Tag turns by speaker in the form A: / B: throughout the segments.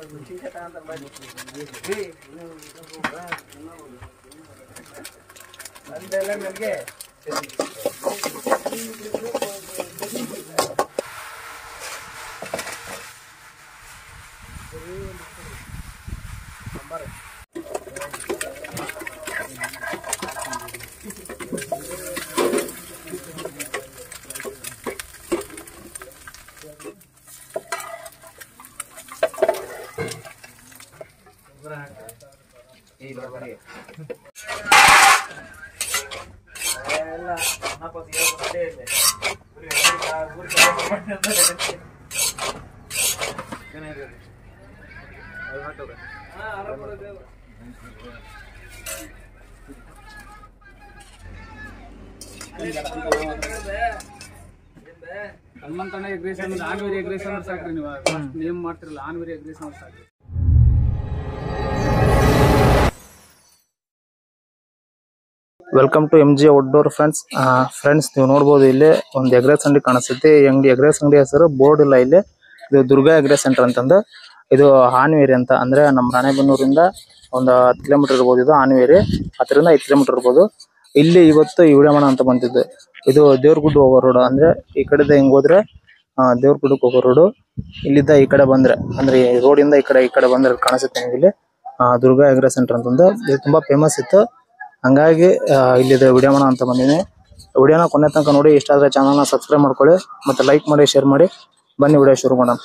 A: ಹನುಮಂತಣ್ಣ ಎಗ್ರೇಸ್ ಅಂದ್ರೆ ಆನ್ವೇರಿ ಎಗ್ರೇಸ್ ಅಂದ್ರೆ ಸಾಕ್ರಿ ನೀವು ಫಸ್ಟ್ ನೇಮ್ ಮಾಡ್ತಿರಲ್ಲ ಆನ್ವೇರಿ ಎಗ್ರೇಸ್ ಅಂದ್ರೆ ಸಾಕ್ರಿ
B: welcome to M G outdoor friends friends ನೀವು ನೋಡ್ಬೋದು ಇಲ್ಲಿ ಒಂದು ಎಗ್ರೆಸ್ ಅಂಗಡಿ ಕಾಣಿಸುತ್ತೆ ಈ ಅಂಗಡಿ ಎಗ್ರೆಸ್ ಅಂಗಡಿ ಹೆಸರು ಬೋರ್ಡ್ ಇಲ್ಲ ಇಲ್ಲಿ ಇದು ದುರ್ಗಾ ಎಗ್ರೆಸ್ ಸೆಂಟರ್ ಅಂತಂದು ಇದು ಹಾನ್ವೇರಿ ಅಂತ ಅಂದ್ರೆ ನಮ್ಮ ರಾಣೆಬೆನ್ನೂರಿಂದ ಒಂದು ಹತ್ತು ಕಿಲೋಮೀಟರ್ ಇರ್ಬೋದು ಇದು ಹಾನ್ವೇರಿ ಹತ್ತರಿಂದ ಐದು ಕಿಲೋಮೀಟರ್ ಇರ್ಬೋದು ಇಲ್ಲಿ ಇವತ್ತು ಈ ವಿಡಿಯೋ ಮಾಡೋಣ ಅಂತ ಬಂದಿದ್ದು ಇದು ದೇವ್ರಗುಡ್ಡ ಹೋಗೋ ರೋಡ್ ಅಂದ್ರೆ ಈ ಕಡೆದ ಹಿಂಗ್ ಹೋದ್ರೆ ದೇವ್ರಗುಡ್ಡಕ್ಕೆ ಹೋಗೋ ರೋಡು ಇಲ್ಲಿದ್ದ ಈ ಕಡೆ ಬಂದ್ರೆ ಅಂದ್ರೆ ಈ ರೋಡಿಂದ ಈ ಕಡೆ ಈ ಕಡೆ ಬಂದ್ರೆ ಕಾಣಿಸುತ್ತೆ ನಿಮ್ಗೆ ಇಲ್ಲಿ ಆ, ದುರ್ಗಾ ಎಗ್ರೆಸ್ ಸೆಂಟರ್ ಅಂತಂದು ಇದು ತುಂಬಾ ಫೇಮಸ್ ಇತ್ತು ಹಂಗಾಗಿ ಆ, ಇಲ್ಲಿದೆ ವಿಡಿಯೋ ಮಾಡೋಣ ಅಂತ ಬಂದಿನಿ ವಿಡಿಯೋನ ಕೊನೆ ತನಕ ನೋಡಿ ಇಷ್ಟ ಆದ್ರೆ ಚಾನಲ್ನ ಸಬ್ಸ್ಕ್ರೈಬ್ ಮಾಡ್ಕೊಳ್ಳಿ ಮತ್ತೆ ಲೈಕ್ ಮಾಡಿ ಶೇರ್ ಮಾಡಿ ಬನ್ನಿ ವಿಡಿಯೋ ಶುರು ಮಾಡೋಣ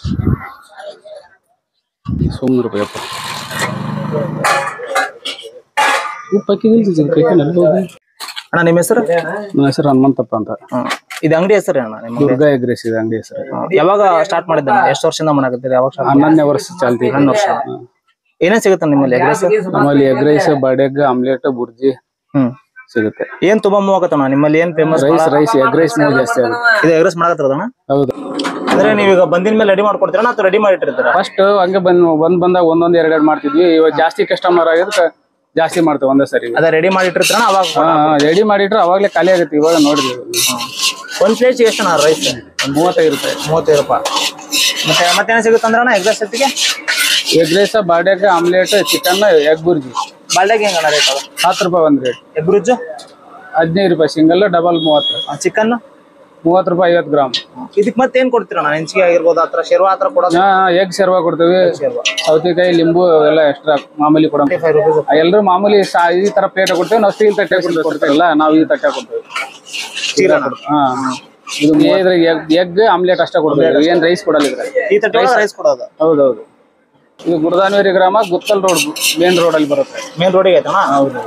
A: ಸುಮ್ಮನೆ ರೂಪಾಯಿ ಅಪ್ಪ ಉಪ್ಪು ಹಾಕಿದಿಲ್ಲ ಕೈ
B: ಅಣ್ಣ ನಿಮ್ಮ ಹೆಸರು
A: ನನ್ನ ಹೆಸರು ಹನುಮಂತಪ್ಪ ಅಂತ
B: ಹ್ಮ್. ಇದು ಅಂಗಡಿ ಹೆಸರು ಅಣ್ಣ ನಿಮ್ಮ ಅಂಗಡಿ?
A: ದುರ್ಗಾ ಎಗ್ರೆಸ್ ಇದೆ ಅಂಗಡಿ ಹೆಸರು
B: ಹ್ಮ್. ಯಾವಾಗ ಸ್ಟಾರ್ಟ್ ಮಾಡಿದ್ದೆ ಎಷ್ಟು ವರ್ಷದಿಂದ ಮಾಡಕತ್ತೀರಿ ಯಾವಾಗ start
A: ಹನ್ನೊಂದನೇ ವರ್ಷ ಚಾಲ್ತಿ ಇದೆ.
B: ಹನ್ನೊಂದು ವರ್ಷ ಏನೇನ್ ಸಿಗುತ್ತೆ ನಿಮ್ಮಲ್ಲಿ ಎಗ್ರೆಸ್
A: ನಮ್ಮಲ್ಲಿ ಎಗ್ ರೈಸ್ ಬಡೆಗ್ ಆಮ್ಲೆಟ್ ಬುರ್ಜಿ
B: ಹ್ಮ್
A: ಸಿಗುತ್ತೆ
B: ಏನ್ ತುಂಬಾ ಮೂವ್ ಆಗತ್ತಣ್ಣ ನಿಮ್ಮಲ್ಲಿ ಏನ್ famous
A: rice rice egg rice ಮೂರು ಜಾಸ್ತಿ ಆಗುತ್ತೆ
B: ಇದು ಎಗ್ರೆಸ್ ಮಾಡಕತ್ತದಣ್ಣ
A: ಹೌದು
B: ಅಂದ್ರೆ ನೀವೀಗ ಬಂದಿನ ಮೇಲೆ ರೆಡಿ ಮಾಡ್ಕೊಡ್ತೀರಾ ಅಥವಾ ರೆಡಿ ಮಾಡಿಟ್ಟಿರ್ತೀರಾ
A: ಫಸ್ಟ್ ಹಂಗೆ ಬಂದ್ ಬಂದ್ ಬಂದಾಗ ಒಂದೊಂದ್ ಎರಡ್ ಎರಡ್ ಮಾಡ್ತಿದ್ವಿ ಇವಾಗ ಜಾಸ್ತಿ ಕಸ್ಟಮರ್ ಆಗಿದ್ರೆ ಜಾಸ್ತಿ ಮಾಡ್ತೇವೆ ಒಂದೇ ಸರಿ
B: ಅದೇ ರೆಡಿ ಮಾಡಿಟ್ಟಿರ್ತೀರ ಅವಾಗ
A: ರೆಡಿ ಮಾಡಿಟ್ರೆ ಅವಾಗ್ಲೇ ಖಾಲಿ ಆಗುತ್ತೆ ಇವಾಗ ನೋಡಿದ್ವಿ
B: ಒಂದ್ ಪ್ಲೇಟ್ ಎಷ್ಟಣ್ಣ ರೈಸ್
A: ಒಂದ್ ಮೂವತ್ತೈದು ರೂಪಾಯಿ
B: ಮೂವತ್ತೈದು ರೂಪಾಯಿ ಮತ್ತೆ ಮತ್ತೇನ ಸಿಗುತ್ತೆ ಅಂದ್ರಣ್ಣ ಎಗ್ರೆಸ್ ಜೊತೆಗೆ
A: ಎಗ್ ರೈಸ್ ಬಾಡ್ಯಾಗ ಆಮ್ಲೆಟ್ ಚಿಕನ್ ಎಗ್ ಬುರ್ಜಿ
B: ಬಾಲ್ದಾಗ ಹೆಂಗಣ್ಣ ರೇಟ್ ಅದು
A: ಹತ್ತು ರೂಪಾಯಿ ಒಂದ್ ರೇಟ್
B: ಎಗ್ರುಜ್ಜು
A: ಹದಿನೈದು ರೂಪಾಯಿ ಸಿಂಗಲ್ ಡಬಲ್ ಮೂವತ್ತು
B: ಚಿಕನ್
A: ಮೂವತ್ತು ರೂಪಾಯಿ ಐವತ್ತು ಗ್ರಾಮ್
B: ಇದಕ್ ಮತ್ತೇನ್ ಕೊಡ್ತೀರಣ್ಣ ಹೆಂಚಿಗೆ ಆಗಿರ್ಬೋದು ಆತರ ಶೇರ್ವಾ ಆತರ ಕೊಡೋದು
A: ಎಗ್ ಸರ್ವ ಕೊಡ್ತೀವಿ
B: ಶೇರ್ವಾ
A: ಸೌತೆಕಾಯಿ ಲಿಂಬು ಎಲ್ಲ ಎಕ್ಸ್ಟ್ರಾ ಮಾಮೂಲಿ ಕೊಡ
B: ಫೈವ್ ರುಪೀಸ್
A: ಎಲ್ಲರೂ ಮಾಮೂಲಿ ಸಾ- ಈ ತರ ಪ್ಲೇಟ್ ಕೊಡ್ತೇವೆ ನಾವು ಸ್ಟೀಲ್ ತಟ್ಟೆ ಕೊಡ್ತೀವಲ್ಲ ನಾವು ಈ ತಟ್ಟೆ ಕೊಡ್ತೇವೆ ಹಾ ಇದು ಇದ್ರ ಎಗ್ ಆಮ್ಲೆಟ್ ಅಷ್ಟೇ ಕೊಡ್ತೀವಿ ಏನ್ ರೈಸ್ ಕೊಡಲ್ಲ ಇದ್ರೆ
B: ಈ ತಟ್ಟೆ ರೈಸ್ ಕೊಡೋದು
A: ಹೌದೌದು ಇದು ಗುಡದಾನವೇರಿ ಗ್ರಾಮ ಗುತ್ತಲ್ ರೋಡ್ ಮೇನ್ ರೋಡ್ ಅಲ್ಲಿ ಬರುತ್ತೆ
B: ಮೇನ್ ರೋಡಿಗೆ ಐತಣ್ಣ
A: ಹೌದು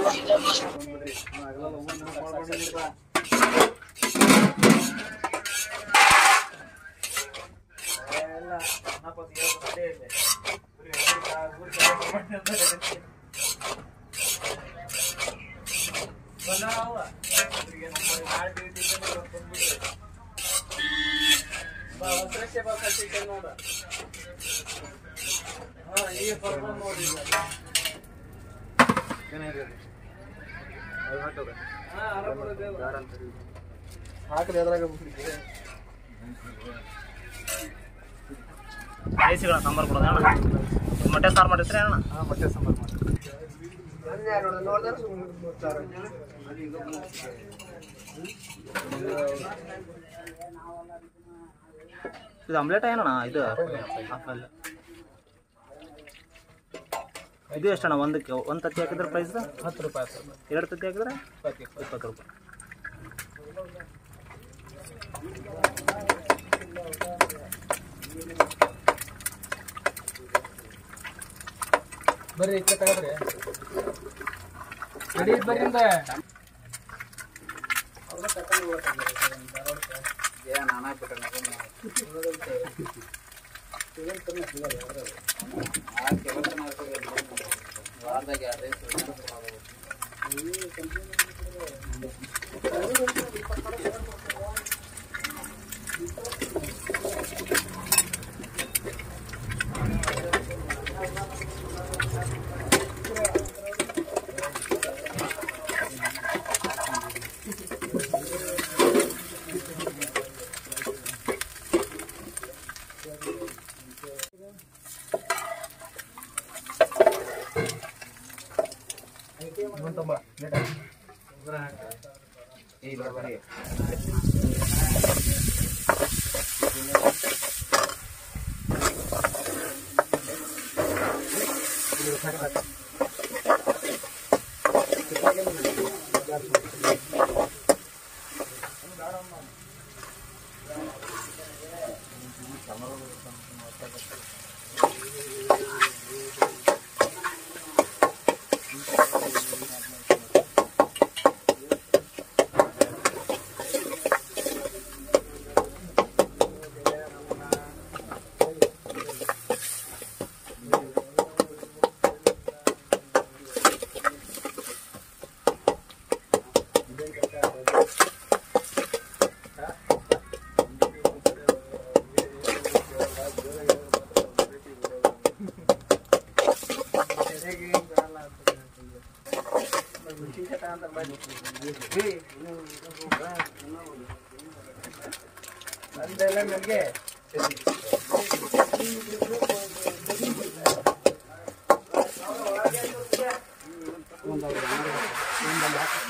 B: ರೈಸ್ಗಳ ಸಾಂಬಾರ್ ಕೊಡೋದು ಅಣ್ಣ ಮೊಟ್ಟೆ ಸಾರು ಮಾಡಿರ್ತೀರಿ ಅಣ್ಣ ಇದು ಆಮ್ಲೆಟ್ ಏನಣ್ಣ ಇದು ಆಪಲ್ ಇದು ಎಷ್ಟಣ್ಣ ಒಂದಕ್ಕೆ ಒಂದು ತತ್ತಿ ಹಾಕಿದ್ರೆ ಪ್ರೈಸ್
A: ಹತ್ತು ರೂಪಾಯಿ
B: ಎರಡು ತತ್ತಿ ಹಾಕಿದ್ರೆ ಇಪ್ಪತ್ತು ರೂಪಾಯಿ
A: ಬರ್ರಿ ಈ ಕಡೆ ತಗೋದ್ರಿ ರೆಡಿ ಬರ್ರಿ ಹಿಂದೆ. ಒಂದ್